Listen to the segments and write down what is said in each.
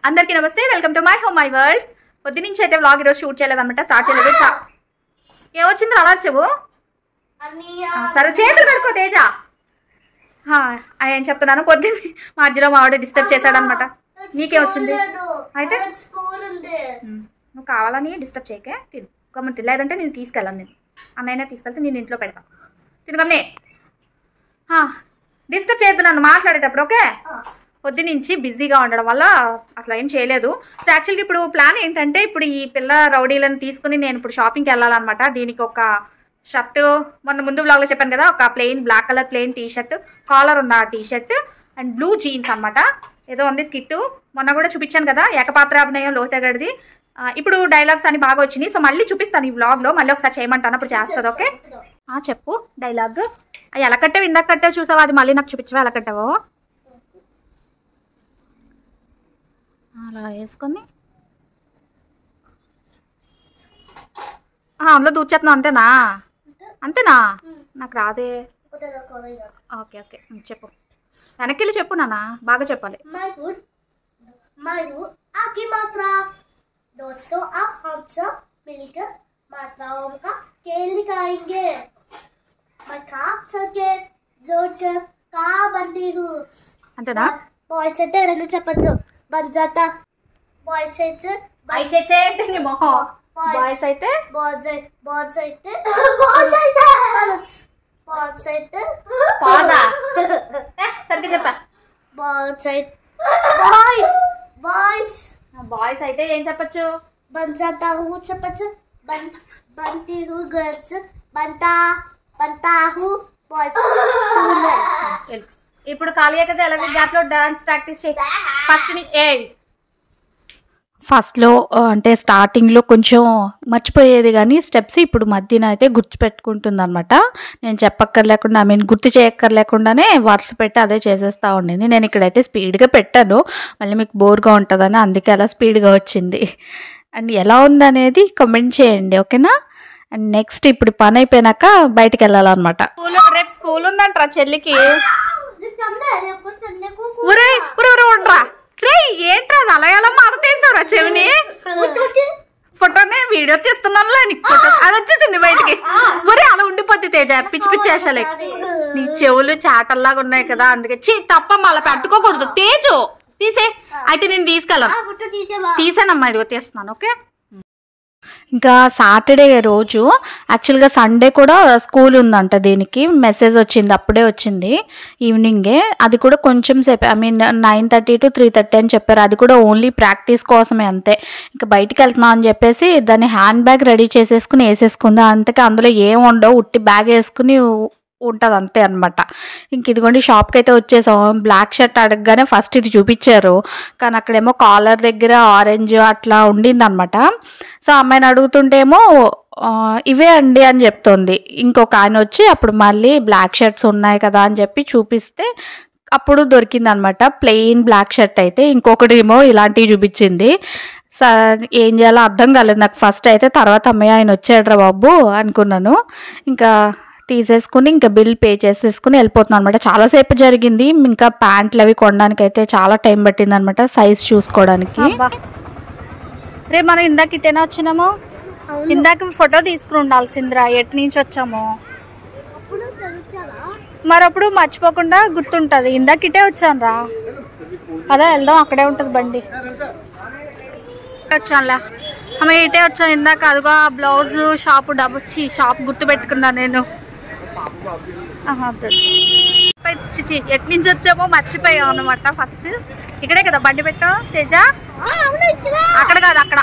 అందరికీ నమస్తే welcome to my home my world పొద్దు నుంచి అయితే వ్లాగ్ ఈరోజు షూట్ చేయలేదన్నమాట స్టార్ట్ చేయలేదు చా- ఏమొచ్చింది అలా చెవు సరే చేతులు కడుక్కో తేజ హా, ఏం చెప్తున్నాను పొద్దున్న మధ్యలో మా ఆవిడ డిస్టర్బ్ చేశాడనమాట నీకేమొచ్చింది అయితే? స్కూల్ ఉంది ఉమ్, నువ్వు కావాలని డిస్టర్బ్ చేయకే తిను గమ్మని తినలేదంటే నేను తీసుకెళ్ళాను నేను అన్నయ్యనే తీసుకెళ్తే నేను ఇంట్లో పెడతా తిను గమ్నే డిస్టర్బ్ చేయొద్దు నన్ను మాట్లాడేటప్పుడు ఓకే పొద్దు నుంచి బిజీగా ఉండడం వల్ల అసలు ఏం చేయలేదు సో యాక్చువల్గా ఇప్పుడు ప్లాన్ ఏంటంటే ఇప్పుడు ఈ పిల్ల రౌడీలను తీసుకుని నేను ఇప్పుడు షాపింగ్కి వెళ్ళాలన్నమాట దీనికి ఒక షర్ట్ మొన్న ముందు వ్లాగ్లో చెప్పాను కదా ఒక plain black colour plain T shirt collar ఉన్న T shirt and blue jeans అన్నమాట ఏదో ఉంది స్కిట్ మొన్న కూడా చూపించాను కదా ఏకపాత్రాభినయం లోతగడిది ఆ, ఇప్పుడు డైలాగ్స్ అని బాగా వచ్చినాయి సో మళ్ళీ చూపిస్తాను ఈ వ్లాగ్లో మళ్ళీ ఒకసారి చేయమంటాను అప్పుడు చేస్తుంది ఓకే ఆ, చెప్పు డైలాగ్ అవి ఎలా కట్టావు ఇందాక కట్టావు చూసావా అది మళ్ళీ నాకు చూపించవా ఎలా కట్టావో అలా వేసుకొని ఆ, అందులో దూచేస్తున్నావు అంతేనా అంతేనా నాకు రాదే ఓకే ఓకే ఉం, చెప్పు వెనక్కి వెళ్ళి చెప్పు నాన్న బాగా చెప్పాలి मयूर मयूर आगे मात्रा दोस्तों अब हम सब मिलकर मात्राओं का खेल दिखाएंगे मैं खाक सके जोड़कर का बनती हूँ అంతేనా బాయ్స్ అయితే రెండు చెప్పచ్చు బంజాత బాయ్స్ అయితే బాయ్స్ అయితే బాయ్స్ బాయ్స్ అయితే బాయ్స్ అయితే బాయ్స్ అయితే పాదా సరిగ్గా చెప్పా బాయ్స్ అయితే బాయ్స్ బాయ్స్ బాయ్స్ అయితే ఏం చెప్పచ్చు बनता हूँ चपच बन बनती हूँ गर्ल्स बनता बनता हूँ बॉयज వెళ్ళు. ఇప్పుడు ఖాళీ కదా ఎలాగో గ్యాప్ లో డాన్స్ ప్రాక్టీస్ చేయి ఫస్ట్ ఏ ఫస్ట్లో అంటే స్టార్టింగ్లో కొంచెం మర్చిపోయేది కానీ స్టెప్స్ ఇప్పుడు మధ్యన అయితే గుర్తుపెట్టుకుంటుంది అనమాట నేను చెప్పక్కర్లేకుండా ఐ మీన్ గుర్తు చేయక్కర్లేకుండానే వరుస పెట్టి అదే చేసేస్తూ ఉండింది నేను ఇక్కడైతే స్పీడ్గా పెట్టాను మళ్ళీ మీకు బోర్గా ఉంటుందని అందుకే అలా స్పీడ్గా వచ్చింది అండ్ ఎలా ఉందనేది కమెంట్ చేయండి ఓకేనా అండ్ నెక్స్ట్ ఇప్పుడు పని అయిపోయినాక బయటికి వెళ్ళాలన్నమాట స్కూల్ రేపు స్కూల్ ఉందంటారా చెల్లికి ఒరే ఒరే ఒరే ఉండరా రే ఏంట్రా అది అలా ఎలా మారుతేసావురా చెవిని ఫోటోనే వీడియో తీస్తున్నానులే నీకు ఫోటో అది వచ్చేసింది బయటికి ఒరే అలా ఉండిపోద్ది తేజ పిచ్చి పిచ్చి వేషాలే నీ చెవులు చాటల్లాగా ఉన్నాయి కదా అందుకే చీ తప్ప మళ్ళీ పెట్టుకోకూడదు తేజు తీసే అయితే నేను తీసుకెళ్ళాను తీసానమ్మా ఇదిగో తీస్తున్నాను ఓకే ఇంకా సాటర్డే రోజు యాక్చువల్గా సండే కూడా స్కూల్ ఉందంట దీనికి మెసేజ్ వచ్చింది అప్పుడే వచ్చింది ఈవినింగే అది కూడా కొంచెం సేపు I mean nine thirty to three thirty అని చెప్పారు అది కూడా ఓన్లీ ప్రాక్టీస్ కోసమే అంతే ఇంకా బయటికి వెళ్తున్నాం అని చెప్పేసి దాన్ని హ్యాండ్ బ్యాగ్ రెడీ చేసేసుకుని వేసేసుకుంది అంతకే అందులో ఏం ఉండవు ఉట్టి బ్యాగ్ వేసుకుని ఉంటుంది అంతే అనమాట ఇంక ఇదిగోండి షాప్కి అయితే వచ్చేసాం బ్లాక్ షర్ట్ అడగగానే ఫస్ట్ ఇది చూపించారు కానీ అక్కడేమో కాలర్ దగ్గర ఆరెంజ్ అట్లా ఉండింది అనమాట సో అమ్మాయిని అడుగుతుంటేమో ఆ, ఇవే అండి అని చెప్తోంది ఇంకొక ఆయన వచ్చి అప్పుడు మళ్ళీ బ్లాక్ షర్ట్స్ ఉన్నాయి కదా అని చెప్పి చూపిస్తే అప్పుడు దొరికింది అనమాట ప్లెయిన్ బ్లాక్ షర్ట్ అయితే ఇంకొకటి ఏమో ఇలాంటివి చూపించింది స ఏం చేయాలో అర్థం కాలేదు నాకు ఫస్ట్ అయితే తర్వాత అమ్మయ్య ఆయన వచ్చాడ్రా బాబు అనుకున్నాను ఇంకా తీసేసుకుని ఇంకా బిల్ పే చేసేసుకుని వెళ్ళిపోతున్నాను అనమాట చాలాసేపు జరిగింది ఇంకా ప్యాంట్లు అవి కొనడానికి అయితే చాలా టైం పట్టింది అనమాట సైజ్ చూసుకోవడానికి రేపు మనం ఇందాక ఇటేనా వచ్చినాము ఇందాక ఫోటో తీసుకుని ఉండాల్సిందిరా ఎటు నుంచి వచ్చాము మరి అప్పుడు మర్చిపోకుండా గుర్తుంటుంది ఇందాక ఇటే వచ్చాను రా అదే వెళ్దాం అక్కడే ఉంటుంది బండి వచ్చానులే అమ్మ ఇటే వచ్చాం ఇందాక అదిగో ఆ బ్లౌజ్ షాప్ డబ్బొచ్చి షాప్ గుర్తు పెట్టుకున్నా నేను ఆహా, అదే. పై చిచి ఎటు నుంచి వచ్చామో మర్చిపోయాం అనమాట ఫస్ట్ ఇక్కడే కదా బండి పెట్టాం తేజ అక్కడ కాదు అక్కడ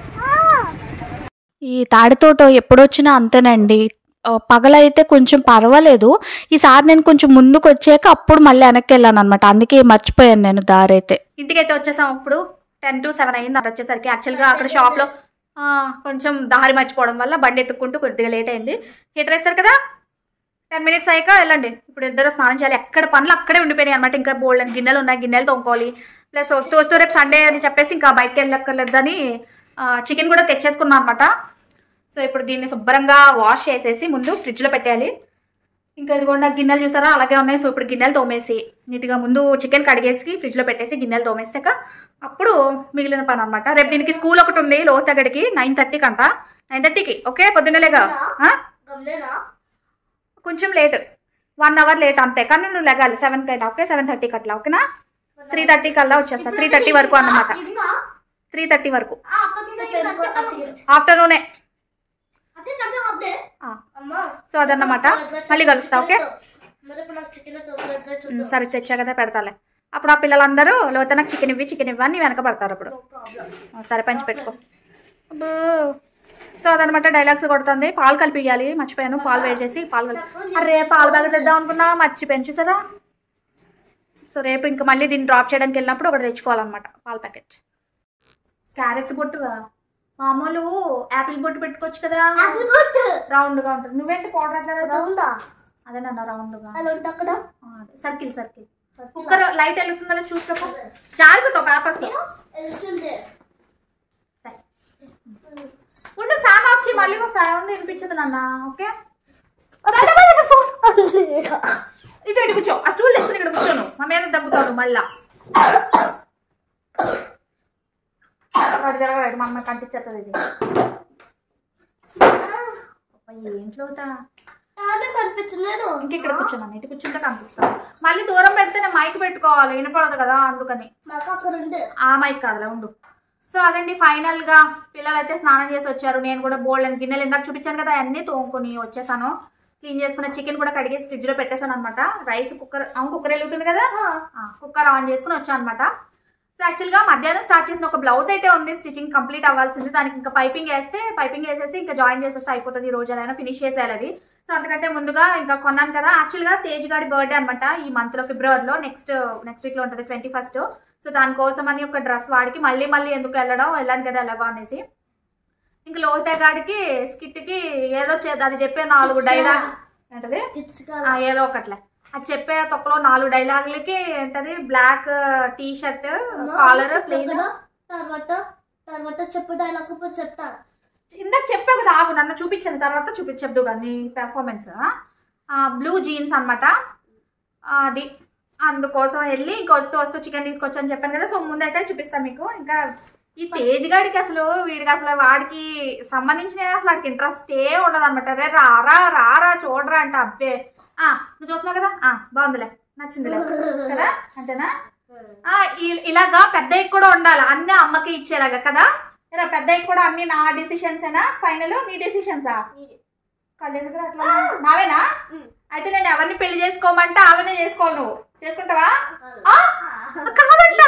ఈ తాడితోట ఎప్పుడొచ్చినా అంతేనండి ఆ, పగలైతే కొంచెం పర్వాలేదు ఈసారి నేను కొంచెం ముందుకు వచ్చాక అప్పుడు మళ్ళీ వెనక్కి వెళ్ళాను అనమాట అందుకే మర్చిపోయాను నేను దారి అయితే ఇంటికైతే వచ్చేసాం అప్పుడు టెన్ టు సెవెన్ అయింది అక్కడ వచ్చేసరికి యాక్చువల్గా అక్కడ షాప్లో కొంచెం దారి మర్చిపోవడం వల్ల బండి ఎత్తుక్కుంటూ కొద్దిగా లేట్ అయింది హీటర్ వేస్తారు కదా టెన్ మినిట్స్ అయ్యాక వెళ్ళండి ఇప్పుడు ఇద్దరు స్నానం చేయాలి ఎక్కడ పనులు అక్కడే ఉండిపోయినాయి అనమాట ఇంకా బోల్డ్ అని గిన్నెలు ఉన్నాయి గిన్నెలు తోముకోవాలి ప్లస్ వస్తూ వస్తూ రేపు సండే అని చెప్పేసి ఇంకా బయటకి వెళ్ళక్కర్లేదని చికెన్ కూడా తెచ్చేసుకున్నాం అనమాట సో ఇప్పుడు దీన్ని శుభ్రంగా వాష్ చేసేసి ముందు ఫ్రిడ్జ్లో పెట్టేయాలి ఇంకా ఇదిగోండి ఆ గిన్నెలు చూసారా అలాగే ఉన్నాయి సో ఇప్పుడు గిన్నెలు తోమేసి నీట్గా ముందు చికెన్ కడిగేసి ఫ్రిడ్జ్లో పెట్టేసి గిన్నెలు తోమేసాక అప్పుడు మిగిలిన పని అనమాట రేపు దీనికి స్కూల్ ఒకటి ఉంది లోతగడికి నైన్ థర్టీకి అంట నైన్ థర్టీకి ఓకే పొద్దున్నలేగా ఆ? గమనేనా కొంచెం లేట్ వన్ అవర్ లేట్ అంతే కానీ నువ్వు లెగాలి సెవెన్కి అయినా ఓకే సెవెన్ థర్టీకి అట్లా ఓకేనా త్రీ థర్టీ కల్లా వచ్చేస్తా త్రీ థర్టీ వరకు అన్నమాట ఇంకా త్రీ థర్టీ వరకు ఆ అక్కడికి ఆఫ్టర్నూనే అంటే చెప్పే అప్పుడే ఆ, అమ్మా సో అదన్నమాట మళ్ళీ కలుస్తా ఓకే మరి ఇప్పుడు నాకు చికెన్ తోపులతో ఉమ్, చూద్దాం సరే తెచ్చా కదా పెడతాలే అప్పుడు ఆ పిల్లలందరూ లోత నాకు చికెన్ ఇవ్వి చికెన్ ఇవ్వి అని వెనక పడతారు అప్పుడు ప్రాబ్లం ఆ, సరే పంచి పెట్టుకో అబ్బో. సో అదనమాట డైలాగ్స్ కొడుతుంది పాలు కలిపియాలి మర్చిపోయాను పాలు వేడి చేసి పాలు కలిపి అరే పాలు బ్యాగ్ తెద్దాం అనుకున్నా మర్చిపోయాను చూసారా సో రేపు ఇంకా మళ్ళీ దీన్ని డ్రాప్ చేయడానికి వెళ్ళినప్పుడు ఒకటి తెచ్చుకోవాలన్నమాట పాల ప్యాకెట్ క్యారెట్ బొట్టుగా మామూలు యాపిల్ బొట్టు పెట్టుకోవచ్చు కదా యాపిల్ బుట్ రౌండ్గా ఉంటుంది నువ్వేంటి పౌడర్ అట్లా వేసావు? రౌండా అదే నాన్న రౌండ్గా అలా ఉంటే అక్కడ సర్కిల్ సర్కిల్ కుక్కర్ లైట్ వెళ్తుందో చూసుకో జారిపోతావు పేపర్స్ వెళ్తుంది ఉండు ఫ్యాన్ ఆఫ్ చేయి మళ్ళీ సౌండ్ వినిపించదు నాన్న ఓకే ఇటు ఇటు కూర్చో ఆ స్టూల్ తీసుకుని ఇక్కడ కూర్చోను మా మీద దగ్గుతాడు మళ్ళా వాడు జరగలేదు మా అమ్మ కంటించేస్తుంది ఇది అబ్బా, ఏంట్లో అవుతా అదే కనిపించలేదు ఇంక ఇక్కడ కూర్చున్నాను ఇటు కూర్చుంటే కనిపిస్తాను మళ్ళీ దూరం పెడితే నేను మైక్ పెట్టుకోవాలి వినపడదు కదా అందుకని నాకు అక్కడ ఉంది ఆ మైక్ కాదులే ఉండు సో అదండి ఫైనల్ గా పిల్లలు అయితే స్నానం చేసి వచ్చారు నేను కూడా బోల్డ్ అని గిన్నెలు ఇందాక చూపించాను కదా అన్ని తోముకొని వచ్చేసాను క్లీన్ చేసుకున్న చికెన్ కూడా కడిగేసి ఫ్రిడ్జ్ లో పెట్టేశాను అనమాట రైస్ కుక్కర్ అవును కుక్కర్ వెలుగుతుంది కదా ఆ, కుక్కర్ ఆన్ చేసుకుని వచ్చాను అనమాట సో యాక్చువల్గా మధ్యాహ్నం స్టార్ట్ చేసిన ఒక బ్లౌజ్ అయితే ఉంది స్టిచింగ్ కంప్లీట్ అవ్వాల్సింది దానికి ఇంకా పైపింగ్ వేస్తే పైపింగ్ వేసేసి ఇంకా జాయిన్ చేసేస్తే అయిపోతుంది ఈ రోజు ఎలా ఫినిష్ చేసేయాలి అది సో అంతకంటే ముందుగా ఇంకా కొన్నాను కదా యాక్చువల్గా తేజ్ గాడి బర్త్డే అనమాట ఈ మంత్లో ఫిబ్రవరిలో నెక్స్ట్ నెక్స్ట్ వీక్లో ఉంటుంది ట్వంటీ ఫస్ట్ సో దానికోసం అని ఒక డ్రెస్ వాడికి మళ్ళీ మళ్ళీ ఎందుకు వెళ్ళడం వెళ్ళాను కదా ఎలాగో అనేసి ఇంక లోతగాడికి స్కిట్కి ఏదో చేద్దాం అది చెప్పే నాలుగు డైలాగ్ ఏంటది కిడ్స్ ఆ, ఏదో ఒకట్లే అది చెప్పే తొక్కలో నాలుగు డైలాగులకి ఏంటది black T shirt collar plain తర్వాత తర్వాత చెప్పు డైలాగ్ ఇప్పుడు చెప్తాను ఇందాక చెప్పావు కదా ఆగు నన్ను చూపించిన తర్వాత చూపించద్దు కానీ పెర్ఫార్మెన్స్ బ్లూ జీన్స్ అనమాట అది అందుకోసం వెళ్ళి ఇంకా వస్తూ వస్తూ చికెన్ తీసుకొచ్చి అని చెప్పాను కదా సో ముందైతే చూపిస్తాను మీకు ఇంకా ఈ తేజ్ గాడికి అసలు వీడికి అసలు వాడికి సంబంధించిన అసలు వాడికి ఇంట్రెస్ట్ ఏ ఉండదు అనమాట రే రారా రారా చూడరా అంటే అబ్బే ఆ నువ్వు చూస్తున్నావు కదా ఆ బాగుందిలే నచ్చిందిలే కదా అంతేనా ఆ, ఇ- ఇలాగా పెద్దయ్యకి కూడా ఉండాలి అన్ని అమ్మకి ఇచ్చేలాగా కదా ఇలా పెద్దయ్యకి కూడా అన్ని నా డిసిషన్స్ ఏనా ఫైనల్ నీ డిసిషన్సా కళ్ళు ఎందుకు అట్లా ఉన్నాయి? నావేనా అయితే నేను ఎవరిని పెళ్లి చేసుకోమంటే అలానే చేసుకోవాలి నువ్వు చేసుకుంటావా ఆ? కాదంట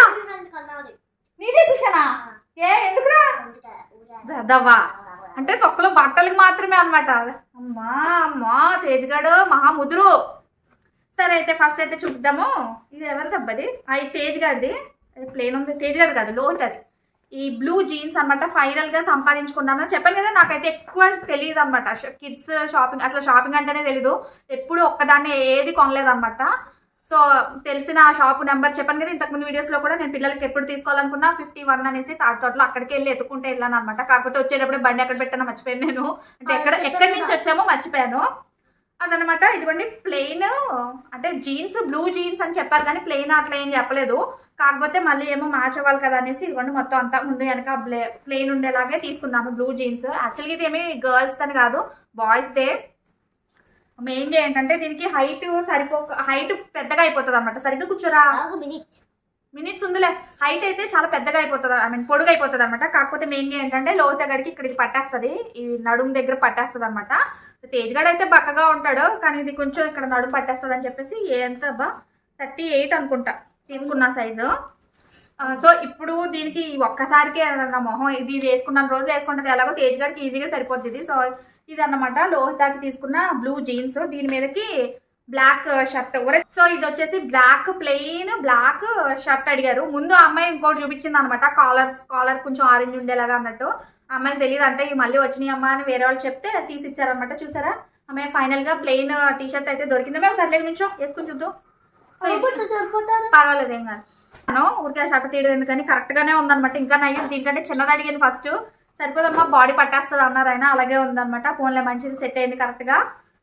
నీ డిసిషనా ఏ ఎందుకురా దవ్వా అంటే తొక్కలో బట్టలకి మాత్రమే అన్నమాట అమ్మా అమ్మా తేజ్గాడు మహా ముదురు సరే అయితే ఫస్ట్ అయితే చూద్దాము ఇది ఎవరి దబ్బది అది తేజ్ గారిది ప్లేన్ ఉంది తేజ్ గారి కాదు లోత్ అది ఈ బ్లూ జీన్స్ అనమాట ఫైనల్ గా సంపాదించుకున్నాను చెప్పాను కదా నాకైతే ఎక్కువ తెలియదు అనమాట కిడ్స్ షాపింగ్ అసలు షాపింగ్ అంటేనే తెలీదు ఎప్పుడు ఒక్కదాన్ని ఏది కొనలేదు అనమాట సో తెలిసిన ఆ షాప్ నెంబర్ చెప్పాను కదా ఇంతకుముందు వీడియోస్ లో కూడా నేను పిల్లలకి ఎప్పుడు తీసుకోవాలనుకున్నా ఫిఫ్టీ వన్ అనేసి తాటి తోటలో అక్కడికి వెళ్ళి ఎత్తుకుంటే వెళ్ళాను అనమాట కాకపోతే వచ్చేటప్పుడు బండి ఎక్కడ పెట్టానో మర్చిపోయాను నేను అంటే ఎక్కడ ఎక్కడి నుంచి వచ్చామో మర్చిపోయాను అదనమాట ఇదిగోండి ప్లెయిన్ అంటే జీన్స్ బ్లూ జీన్స్ అని చెప్పారు కానీ ప్లెయిన్ అట్లా ఏం చెప్పలేదు కాకపోతే మళ్ళీ ఏమో మ్యాచ్ అవ్వాలి కదా అనేసి ఇదిగోండి మొత్తం అంతా ముందు వెనక బ్లే ప్లెయిన్ ఉండేలాగే తీసుకున్నాను బ్లూ జీన్స్ యాక్చువల్గా ఇది ఏమి గర్ల్స్ అని కాదు బాయ్స్ దే మెయిన్గా ఏంటంటే దీనికి హైట్ సరిపోక హైట్ పెద్దగా అయిపోతుంది అనమాట సరిగ్గా కూర్చోరా మినిట్ మినిట్స్ ఉందిలే హైట్ అయితే చాలా పెద్దగా అయిపోతుంది ఐ మీన్ పొడుగు అయిపోతుంది అనమాట కాకపోతే మెయిన్గా ఏంటంటే లోత గడికి ఇక్కడికి పట్టేస్తుంది ఈ నడుము దగ్గర పట్టేస్తుంది అనమాట తేజ్ గడ్ అయితే బక్కగా ఉంటాడు కానీ ఇది కొంచెం ఇక్కడ నడుము పట్టేస్తుంది అని చెప్పేసి ఎంత బా థర్టీ ఎయిట్ అనుకుంటా తీసుకున్న సైజు సో ఇప్పుడు దీనికి ఒక్కసారికే నా మొహం ఇది వేసుకున్న రోజు వేసుకుంటుంది ఎలాగో తేజ్ గడికి ఈజీగా సరిపోద్ది ఇది సో ఇది అన్నమాట లోహితాకి తీసుకున్న బ్లూ జీన్స్ దీని మీదకి బ్లాక్ షర్ట్ సో ఇది వచ్చేసి బ్లాక్ ప్లెయిన్ బ్లాక్ షర్ట్ అడిగారు ముందు ఆ అమ్మాయి ఇంకోటి చూపించింది అనమాట కాలర్ కాలర్ కొంచెం ఆరెంజ్ ఉండేలాగా అన్నట్టు ఆ అమ్మాయికి తెలియదు అంటే ఈ మళ్ళీ వచ్చినాయి అమ్మ అని వేరే వాళ్ళు చెప్తే తీసి ఇచ్చారనమాట చూసారా అమ్మాయి ఫైనల్ గా ప్లెయిన్ టీ షర్ట్ అయితే దొరికింది మేము సర్లే నుంచో వేసుకుని చూద్దాం సో ఇది సరిపోతా సరిపోతారు పర్వాలేదు ఏం కాదు నేను ఊరికే షర్ట్ తీయడం ఎందుకని కరెక్ట్ గానే ఉందన్నమాట ఇంకా నయ్యం దీనికంటే చిన్నది అడిగాను ఫస్ట్ సరిపోదమ్మా బాడీ పట్టేస్తుంది అన్నారు ఆయన అలాగే ఉందన్నమాట ఫోన్లో మంచిది సెట్ అయింది కరెక్ట్ గా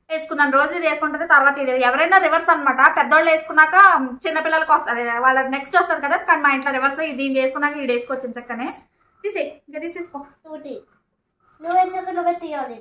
వేసుకున్నాను రోజు ఇది వేసుకుంటుంది తర్వాత ఇది ఎవరైనా రివర్స్ అనమాట పెద్దోళ్ళు వేసుకున్నాక చిన్నపిల్లలకి వస్తుంది వాళ్ళకి నెక్స్ట్ వస్తుంది కదా కానీ మా ఇంట్లో రివర్స్ దీన్ని వేసుకున్నాక ఇది వేసుకోవచ్చు చక్కనే తీసే ఇంకా తీసేసుకో నువ్వు నువ్వేం చెప్పి నువ్వే తీయాలి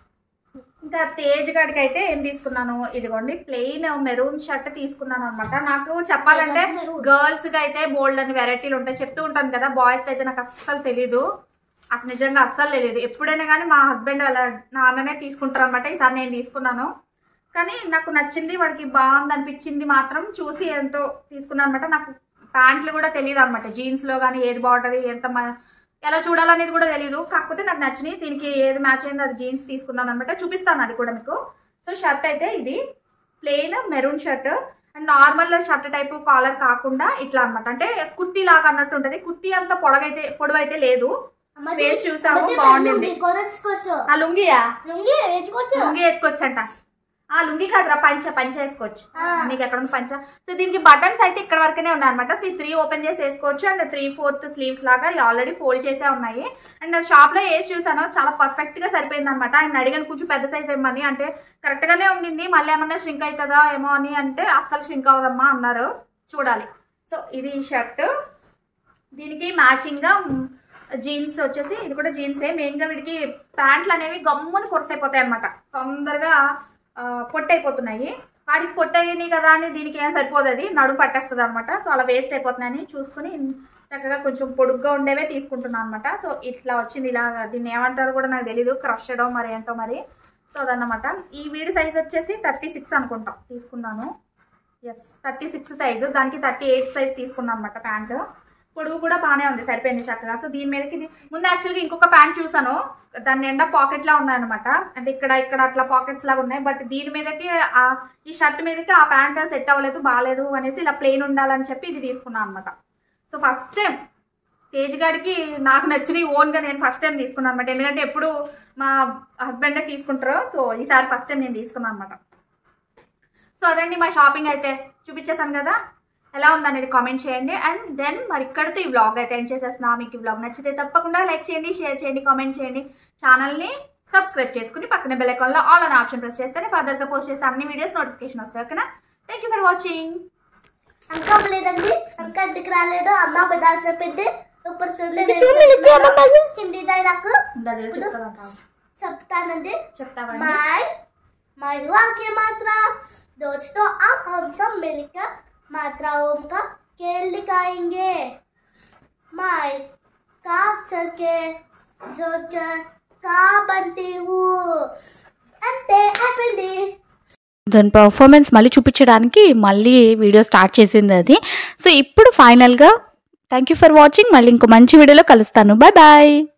ఇంకా తేజ్ గడికి అయితే ఏం తీసుకున్నాను ఇదిగోండి ప్లెయిన్ మెరూన్ షర్ట్ తీసుకున్నాను అనమాట నాకు చెప్పాలంటే గర్ల్స్ కి అయితే బోల్డ్ అని వెరైటీలు ఉంటాయి చెప్తూ ఉంటాను కదా బాయ్స్ అయితే నాకు అస్సలు తెలీదు అసలు నిజంగా అస్సలు తెలియదు ఎప్పుడైనా కానీ మా హస్బెండ్ అలా నాన్ననే తీసుకుంటారు అనమాట ఈసారి నేను తీసుకున్నాను కానీ నాకు నచ్చింది వాడికి బాగుంది అనిపించింది మాత్రం చూసి ఎంతో తీసుకున్నాను అనమాట నాకు ప్యాంట్లు కూడా తెలియదు అనమాట జీన్స్లో కానీ ఏది బాగుంటుంది ఎంత మ- ఎలా చూడాలనేది కూడా తెలియదు కాకపోతే నాకు నచ్చినాయి దీనికి ఏది మ్యాచ్ అయిందో అది జీన్స్ తీసుకున్నాను అనమాట చూపిస్తాను అది కూడా మీకు సో షర్ట్ అయితే ఇది plain maroon shirt and normal shirt type collar కాకుండా ఇట్లా అనమాట అంటే కుర్తీ లాగా అన్నట్టు ఉంటుంది కుర్తీ అంత పొడవైతే పొడవైతే లేదు వేసి చూసాము, బాగుండింది. కొనచ్చుకోవచ్చు ఆ లుంగియా లుంగి వేసుకోవచ్చు లుంగి వేసుకోవచ్చు అంట ఆ లుంగి కాదురా పంచ పంచ వేసుకోవచ్చు ఆ. నీకు ఎక్కడ ఉంది పంచ సో దీనికి బటన్స్ అయితే ఇక్కడ వరకునే ఉన్నాయి అనమాట సో ఈ త్రీ ఓపెన్ చేసి వేసుకోవచ్చు అండ్ త్రీ ఫోర్త్ స్లీవ్స్ లాగా ఆల్రెడీ ఫోల్డ్ చేసే ఉన్నాయి అండ్ షాప్ లో వేసి చూసాను చాలా పర్ఫెక్ట్ గా సరిపోయింది అనమాట ఆయన అడిగాను కొంచెం పెద్ద సైజ్ ఏమని అంటే కరెక్ట్ గానే ఉండింది మళ్ళీ ఏమన్నా ష్రింక్ అవుతుందా ఏమో అని అంటే అస్సలు ష్రింక్ అవ్వదమ్మా అన్నారు చూడాలి సో ఇది షర్ట్ దీనికి మ్యాచింగ్ గా జీన్స్ వచ్చేసి ఇది కూడా జీన్సే మెయిన్ గా వీడికి ప్యాంట్లు అనేవి గమ్ముని కొరసైపోతాయి అనమాట తొందరగా ఆ, పొట్టైపోతున్నాయి వాడికి పొట్టయినాయి కదా అని దీనికి ఏం సరిపోదు అది నడుము పట్టేస్తుంది అనమాట సో అలా వేస్ట్ అయిపోతున్నాయని చూసుకుని చక్కగా కొంచెం పొడుగ్గా ఉండేవే తీసుకుంటున్నాను అనమాట సో ఇట్లా వచ్చింది ఇలా దీన్ని ఏమంటారో కూడా నాకు తెలీదు క్రష్డో మరి ఏంటో మరి సో అదన్నమాట ఈ వీడి సైజ్ వచ్చేసి థర్టీ సిక్స్ అనుకుంటాం తీసుకున్నాను ఎస్ థర్టీ సిక్స్ సైజు దానికి థర్టీ ఎయిట్ సైజ్ తీసుకున్నాను అనమాట ప్యాంట్ పొడుగు కూడా బాగానే ఉంది సరిపోయింది చక్కగా సో దీని మీదకి ఇది ముందు యాక్చువల్గా ఇంకొక ప్యాంట్ చూసాను దాని నిండా పాకెట్లా ఉన్నాయన్నమాట అంటే ఇక్కడ ఇక్కడ అట్లా పాకెట్స్ లాగా ఉన్నాయి బట్ దీని మీదకి ఆ ఈ షర్ట్ మీదకి ఆ ప్యాంట్ సెట్ అవ్వలేదు బాగాలేదు అనేసి ఇలా ప్లెయిన్ ఉండాలని చెప్పి ఇది తీసుకున్నాను అనమాట సో ఫస్ట్ టైం తేజ్ గాడికి నాకు నచ్చినవి ఓన్గా నేను ఫస్ట్ టైం తీసుకున్నాను అనమాట ఎందుకంటే ఎప్పుడు మా హస్బెండే తీసుకుంటారు సో ఈసారి ఫస్ట్ టైం నేను తీసుకున్నాను అనమాట సో అదండి మా షాపింగ్ అయితే చూపించేసాను కదా ఎలా ఉందనేది కామెంట్ చేయండి అండ్ దెన్ మరి ఇక్కడితో ఈ వ్లాగ్ అయితే ఎండ్ చేసేస్తున్నా మీకు ఈ వ్లాగ్ నచ్చితే తప్పకుండా లైక్ చేయండి షేర్ చేయండి కామెంట్ చేయండి ఛానల్ని సబ్స్క్రైబ్ చేసుకుని పక్కన బెల్ ఐకాన్లో ఆల్ అనే ఆప్షన్ ప్రెస్ చేస్తేనే ఫర్దర్గా పోస్ట్ చేసే అన్ని వీడియోస్ నోటిఫికేషన్ వస్తాయి ఓకేనా థ్యాంక్ యూ ఫర్ వాచింగ్ అంకా లేదండి అంకా ఇంటికి రాలేదు అమ్మ బిడ్డ చెప్పింది సూపర్ సుందరి ఇది two minutes ఏమో కాదు. హిందీ డైలాగ్ చెప్తాను చెప్తానండి చెప్తామండి मैं मयुआ की मात्रा दोस्तों अब हम सब मिलकर मात्राओं का खेल दिखाएंगे मैं का चल के जो कर का बनती हूँ అంతే అయిపోయింది దాని పర్ఫార్మెన్స్ మళ్ళీ చూపించడానికి మళ్ళీ వీడియో స్టార్ట్ చేసింది అది సో ఇప్పుడు ఫైనల్గా థ్యాంక్ యూ ఫర్ వాచింగ్ మళ్ళీ ఇంకో మంచి వీడియోలో కలుస్తాను బాయ్ బాయ్